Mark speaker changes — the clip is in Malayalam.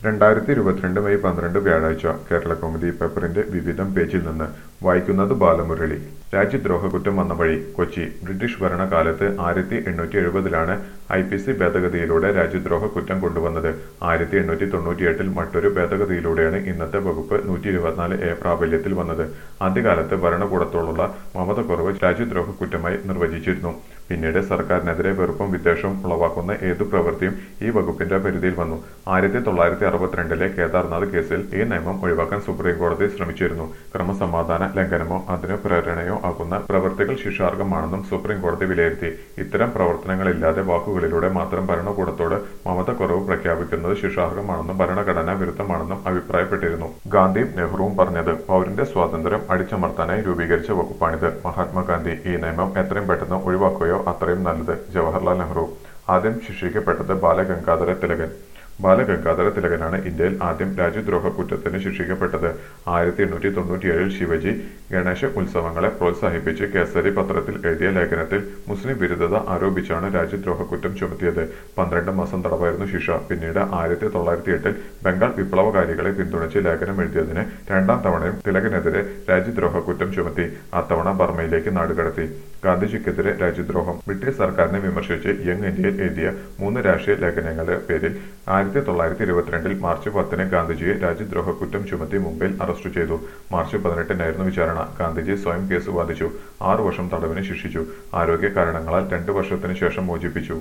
Speaker 1: രണ്ടായിരത്തി ഇരുപത്തിരണ്ട് മെയ് പന്ത്രണ്ട് വ്യാഴാഴ്ച കേരള കൗമുദി പേപ്പറിന്റെ വിവിധം പേജിൽ നിന്ന് വായിക്കുന്നത് ബാലമുരളി രാജ്യദ്രോഹ കുറ്റം വന്ന വഴി കൊച്ചി ബ്രിട്ടീഷ് ഭരണകാലത്ത് ആയിരത്തി എണ്ണൂറ്റി എഴുപതിലാണ് ഐ പി സി ഭേദഗതിയിലൂടെ രാജ്യദ്രോഹ കുറ്റം കൊണ്ടുവന്നത് ആയിരത്തി എണ്ണൂറ്റി തൊണ്ണൂറ്റിയെട്ടിൽ മറ്റൊരു ഭേദഗതിയിലൂടെയാണ് ഇന്നത്തെ വകുപ്പ് നൂറ്റി ഇരുപത്തിനാല് എ പ്രാബല്യത്തിൽ വന്നത് ആദ്യകാലത്ത് ഭരണകൂടത്തോടുള്ള മമതക്കുറവ് രാജ്യദ്രോഹ കുറ്റമായി നിർവചിച്ചിരുന്നു പിന്നീട് സർക്കാരിനെതിരെ വെറുപ്പും വിദ്വേഷവും ഉളവാക്കുന്ന ഏതു പ്രവൃത്തിയും ഈ വകുപ്പിന്റെ പരിധിയിൽ വന്നു ആയിരത്തി തൊള്ളായിരത്തി അറുപത്തിരണ്ടിലെ കേദാർനാഥ് കേസിൽ ഈ നിയമം ഒഴിവാക്കാൻ സുപ്രീം കോടതി ശ്രമിച്ചിരുന്നു ക്രമസമാധാന ലംഘനമോ അതിന് പ്രേരണയോ ആകുന്ന പ്രവൃത്തികൾ ശിക്ഷാർഹമാണെന്നും സുപ്രീം കോടതി വിലയിരുത്തി ഇത്തരം പ്രവർത്തനങ്ങളില്ലാതെ വാക്കുകളിലൂടെ മാത്രം ഭരണകൂടത്തോട് മമതക്കുറവ് പ്രഖ്യാപിക്കുന്നത് ശിക്ഷാർഹമാണെന്നും ഭരണഘടനാ വിരുദ്ധമാണെന്നും അഭിപ്രായപ്പെട്ടിരുന്നു ഗാന്ധിയും നെഹ്റുവും പറഞ്ഞത് പൗരന്റെ സ്വാതന്ത്ര്യം അടിച്ചമർത്താനായി രൂപീകരിച്ച വകുപ്പാണിത് മഹാത്മാഗാന്ധി ഈ നിയമം എത്രയും പെട്ടെന്ന് ഒഴിവാക്കുകയോ അത്രയും നല്ലത് ജവഹർലാൽ നെഹ്റു ആദ്യം ശിക്ഷിക്കപ്പെട്ടത് ബാലഗംഗാധര തിലകൻ ബാലഗംഗാധര തിലകനാണ് ഇന്ത്യയിൽ ആദ്യം രാജ്യദ്രോഹ കുറ്റത്തിന് ശിക്ഷിക്കപ്പെട്ടത് ആയിരത്തി എണ്ണൂറ്റി തൊണ്ണൂറ്റിയേഴിൽ ശിവജി ഗണേശ ഉത്സവങ്ങളെ പ്രോത്സാഹിപ്പിച്ച് കേസരി പത്രത്തിൽ എഴുതിയ ലേഖനത്തിൽ മുസ്ലിം വിരുദ്ധത ആരോപിച്ചാണ് രാജ്യദ്രോഹ കുറ്റം ചുമത്തിയത് പന്ത്രണ്ട് മാസം തടവായിരുന്നു ശിക്ഷ പിന്നീട് ആയിരത്തി തൊള്ളായിരത്തി എട്ടിൽ ബംഗാൾ വിപ്ലവകാരികളെ പിന്തുണച്ച് ലേഖനം എഴുതിയതിന് രണ്ടാം തവണയും തിലകനെതിരെ രാജ്യദ്രോഹ കുറ്റം ചുമത്തി അത്തവണ ബർമയിലേക്ക് നാടുകടത്തി ഗാന്ധിജിക്കെതിരെ രാജ്യദ്രോഹം ബ്രിട്ടീഷ് സർക്കാരിനെ വിമർശിച്ച് യങ് ഇന്ത്യയിൽ എഴുതിയ മൂന്ന് രാഷ്ട്രീയ ലേഖനങ്ങളുടെ പേരിൽ ആയിരത്തി തൊള്ളായിരത്തി ഇരുപത്തിരണ്ടിൽ മാർച്ച് പത്തിന് ഗാന്ധിജിയെ രാജ്യദ്രോഹ കുറ്റം ചുമത്തി മുംബൈയിൽ അറസ്റ്റ് ചെയ്തു മാർച്ച് പതിനെട്ടിനായിരുന്നു വിചാരണ ഗാന്ധിജി സ്വയം കേസ് വാദിച്ചു ആറു വർഷം തടവിന് ശിക്ഷിച്ചു ആരോഗ്യ കാരണങ്ങളാൽ രണ്ടു വർഷത്തിനു ശേഷം മോചിപ്പിച്ചു